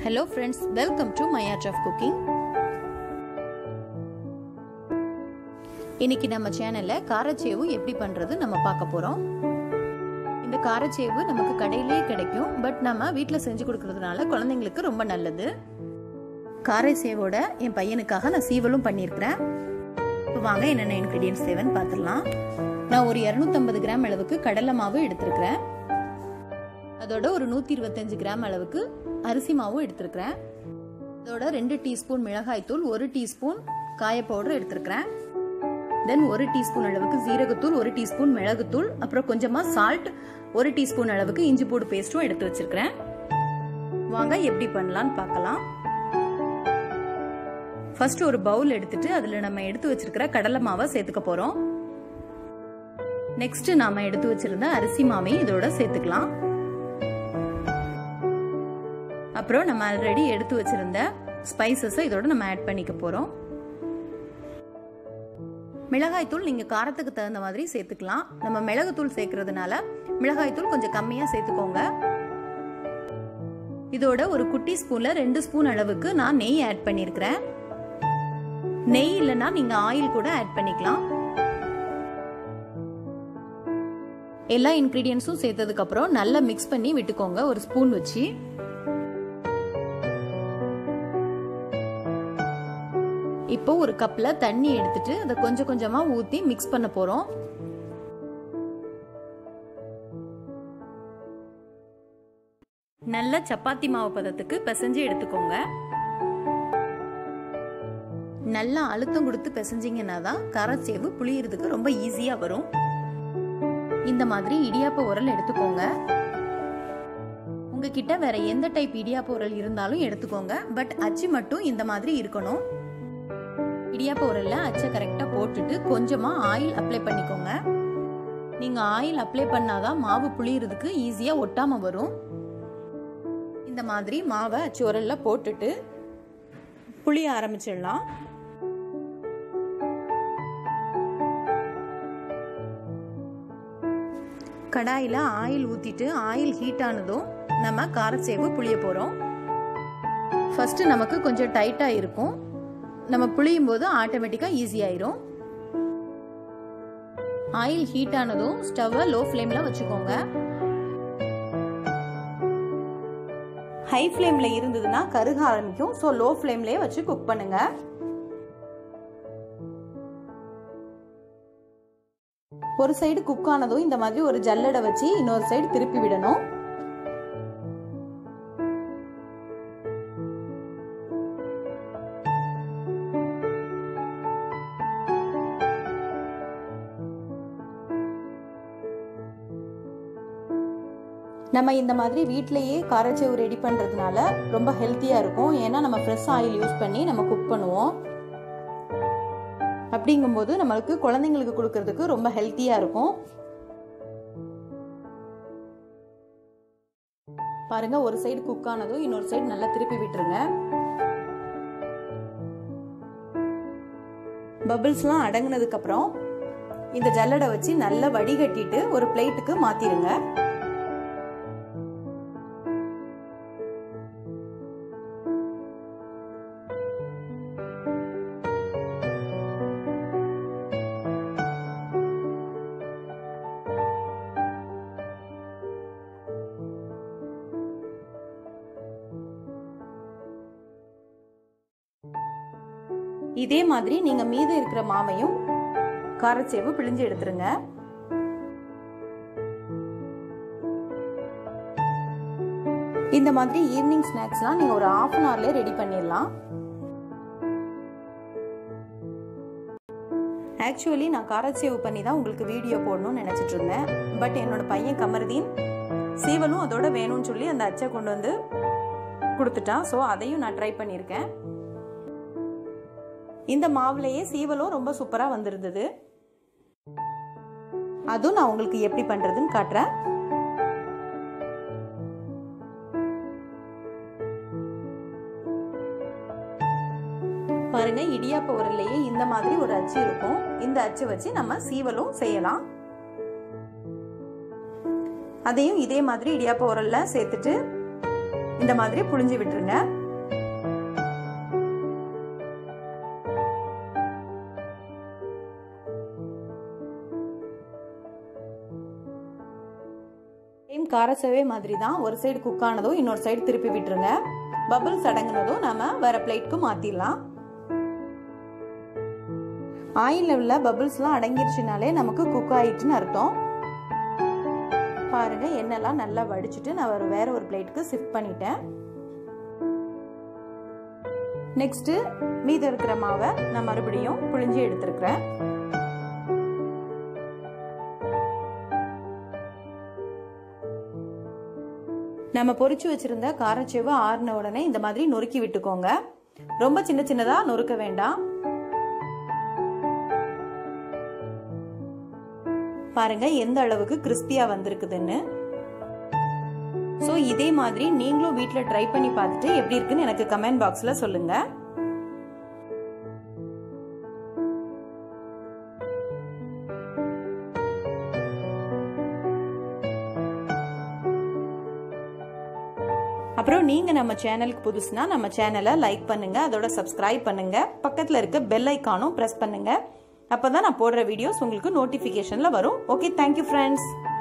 hello friends welcome to my art of cooking இன்னைக்கு நம்ம சேனல்ல காரச்சேவு எப்படி பண்றது நம்ம பார்க்க போறோம் இந்த காரச்சேவு நமக்கு கடையிலேயே கிடைக்கும் பட் நம்ம வீட்டில் செஞ்சு கொடுக்கறதுனால குழந்தைங்களுக்கு ரொம்ப நல்லது காரச்சேவோட என் பையனுக்காக நான் சீவலும் பண்ணியிருக்கிறேன் இப்போ வாங்க என்னென்ன இன்க்ரீடியன்ஸ் தேவைன்னு பார்த்துடலாம் நான் ஒரு இரநூத்தம்பது கிராம் அளவுக்கு கடலை மாவு எடுத்திருக்கிறேன் அதோட ஒரு நூற்றி இருபத்தஞ்சு கிராம் அளவுக்கு அரிசி மாவும் எடுத்திருக்கிறேன் அதோட ரெண்டு டீஸ்பூன் மிளகாய்த்தூள் ஒரு டீஸ்பூன் காய பவுடர் எடுத்திருக்கிறேன் தென் ஒரு டீஸ்பூன் அளவுக்கு ஜீரகத்தூள் ஒரு டீஸ்பூன் மிளகுத்தூள் அப்புறம் கொஞ்சமாக சால்ட் ஒரு டீஸ்பூன் அளவுக்கு இஞ்சி பூடு பேஸ்ட்டும் எடுத்து வச்சிருக்கிறேன் வாங்க எப்படி பண்ணலான்னு பார்க்கலாம் ஃபர்ஸ்ட் ஒரு பவுல் எடுத்துட்டு அதில் நம்ம எடுத்து வச்சிருக்கிற கடலை மாவை சேர்த்துக்க போகிறோம் நெக்ஸ்ட் நாம எடுத்து வச்சிருந்த அரிசி மாவையும் இதோட சேர்த்துக்கலாம் அப்புறம் நம்ம ஆல்ரெடி எடுத்து வச்சிருந்த ஸ்பைசஸை இதோட நம்ம ஆட் பண்ணிக்க போகிறோம் மிளகாய்த்தூள் நீங்கள் காரத்துக்கு தகுந்த மாதிரி சேர்த்துக்கலாம் நம்ம மிளகுத்தூள் சேர்க்கறதுனால மிளகாய்த்தூள் கொஞ்சம் கம்மியாக சேர்த்துக்கோங்க இதோட ஒரு குட்டி ஸ்பூன்ல ரெண்டு ஸ்பூன் அளவுக்கு நான் நெய் ஆட் பண்ணியிருக்கிறேன் நெய் இல்லைன்னா நீங்கள் ஆயில் கூட ஆட் பண்ணிக்கலாம் எல்லா இன்க்ரீடியன்ஸும் சேர்த்ததுக்கு அப்புறம் நல்லா மிக்ஸ் பண்ணி விட்டுக்கோங்க ஒரு ஸ்பூன் வச்சு இப்போ ஒரு கப்ல தண்ணி எடுத்துட்டு அதை கொஞ்சம் கொஞ்சமா ஊத்தி மிக்ஸ் பண்ண போறோம் நல்ல சப்பாத்தி மாவு பதத்துக்கு பிசைஞ்சு எடுத்துக்கோங்க நல்லா அழுத்தம் கொடுத்து பிசைஞ்சிங்கன்னா தான் காரச்சேவு புளியறதுக்கு ரொம்ப ஈஸியா வரும் இந்த மாதிரி இடியாப்ப உரல் எடுத்துக்கோங்க உங்ககிட்ட வேற எந்த டைப் இடியாப்ப உரல் இருந்தாலும் எடுத்துக்கோங்க பட் அச்சு மட்டும் இந்த மாதிரி இருக்கணும் இடியாப்ப உரல்ல அச்சை கரெக்டாக போட்டுட்டு கொஞ்சமாக ஆயில் அப்ளை பண்ணிக்கோங்க நீங்கள் ஆயில் அப்ளை பண்ணாதான் மாவு புளியறதுக்கு ஈஸியாக ஒட்டாமல் வரும் இந்த மாதிரி மாவை அச்சு உரல்ல போட்டுட்டு புளிய ஆரம்பிச்சிடலாம் கடாயில் ஆயில் ஊற்றிட்டு ஆயில் ஹீட் ஆனதும் நம்ம காரச்சேவு புளிய போகிறோம் ஃபஸ்ட்டு நமக்கு கொஞ்சம் டைட்டாக இருக்கும் நம்ம புளியும் போது ஆட்டோமேட்டிக்காக ஈஸி ஆயிரும் ஆயில் ஹீட் ஆனதும் ஸ்டவ்வை லோ ஃப்ளேமில் வச்சுக்கோங்க ஹை ஃப்ளேமில் இருந்ததுன்னா கருக ஆரம்பிக்கும் ஸோ லோ ஃப்ளேம்லேயே வச்சு குக் பண்ணுங்க ஒரு சைடு குக் ஆனதும் இந்த மாதிரி ஒரு ஜல்லடை வச்சு இன்னொரு சைடு திருப்பி விடணும் நம்ம இந்த மாதிரி வீட்டிலேயே காரச்சேவு ரெடி பண்ணுறதுனால ரொம்ப ஹெல்த்தியாக இருக்கும் ஏன்னா நம்ம ஃப்ரெஷ் ஆயில் யூஸ் பண்ணி நம்ம குக் பண்ணுவோம் அப்படிங்கும்போது நம்மளுக்கு குழந்தைங்களுக்கு கொடுக்கறதுக்கு ரொம்ப ஹெல்த்தியாக இருக்கும் பாருங்க ஒரு சைடு குக் ஆனதும் இன்னொரு சைடு நல்லா திருப்பி விட்டுருங்க பபிள்ஸ்லாம் அடங்கினதுக்கு அப்புறம் இந்த ஜல்லடை வச்சு நல்லா வடிகட்டிட்டு ஒரு பிளேட்டுக்கு மாத்திருங்க இதே மாதிரி நீங்க மீதம் இருக்கிற மாவையும் காரச்சேவு பிழிஞ்சு எடுத்துருங்க இந்த மாதிரி ஈவினிங் ஸ்நாக்ஸ்லாம் நீங்க ஒரு ஹாஃப் அன் ஹவர்ல ரெடி பண்ணிடலாம் ஆக்சுவலி நான் காரச்சேவு பண்ணி தான் உங்களுக்கு வீடியோ போடணும்னு நினச்சிட்டு இருந்தேன் பட் என்னோட பையன் கமருதீன் சீவலும் அதோட வேணும்னு சொல்லி அந்த அச்சை கொண்டு வந்து கொடுத்துட்டான் ஸோ அதையும் நான் ட்ரை பண்ணியிருக்கேன் இந்த மாவுலேயே சீவலும் ரொம்ப சூப்பராக வந்திருந்தது அதுவும் நான் உங்களுக்கு எப்படி பண்ணுறதுன்னு காட்டுறேன் பாருங்க இடியாப்ப உரல்லையே இந்த மாதிரி ஒரு அச்சு இருக்கும் இந்த அச்சு வச்சு நம்ம சீவலும் செய்யலாம் அதையும் இதே மாதிரி இடியாப்ப உரல்ல சேர்த்துட்டு இந்த மாதிரி புழிஞ்சு விட்டுருங்க சேம் காரசேவே மாதிரி தான் ஒரு சைடு குக் ஆனதும் இன்னொரு சைடு திருப்பி விட்டுருங்க பபிள்ஸ் அடங்குனதும் நம்ம வேற பிளேட்க்கு மாத்திடலாம் ஆயிலில் உள்ள பபிள்ஸ்லாம் அடங்கிருச்சுனாலே நமக்கு குக் ஆயிடுச்சுன்னு அர்த்தம் பாருங்க எண்ணெய்லாம் நல்லா வடிச்சிட்டு நான் ஒரு வேற ஒரு பிளேட்டுக்கு ஷிஃப்ட் பண்ணிட்டேன் நெக்ஸ்ட் மீதம் இருக்கிற மாவை நான் மறுபடியும் புழிஞ்சு எடுத்திருக்கிறேன் நம்ம பொரிச்சு வச்சிருந்த காரச்சேவு ஆறின உடனே இந்த மாதிரி நொறுக்கி விட்டுக்கோங்க ரொம்ப சின்ன சின்னதா நொறுக்க வேண்டாம் பாருங்க எந்த அளவுக்கு கிறிஸ்பியா வந்திருக்குதுன்னு ஸோ இதே மாதிரி நீங்களும் வீட்டில் ட்ரை பண்ணி பார்த்துட்டு எப்படி இருக்குன்னு எனக்கு கமெண்ட் பாக்ஸில் சொல்லுங்க அப்புறம் நீங்க நம்ம சேனலுக்கு புதுசுனா நம்ம சேனலை லைக் பண்ணுங்க அதோட சப்ஸ்கிரைப் பண்ணுங்க பக்கத்துல இருக்க பெல் ஐக்கானும் பிரஸ் பண்ணுங்க அப்பதான் நான் போடுற வீடியோஸ் உங்களுக்கு நோட்டிபிகேஷன்ல வரும் ஓகே தேங்க்யூ ஃப்ரெண்ட்ஸ்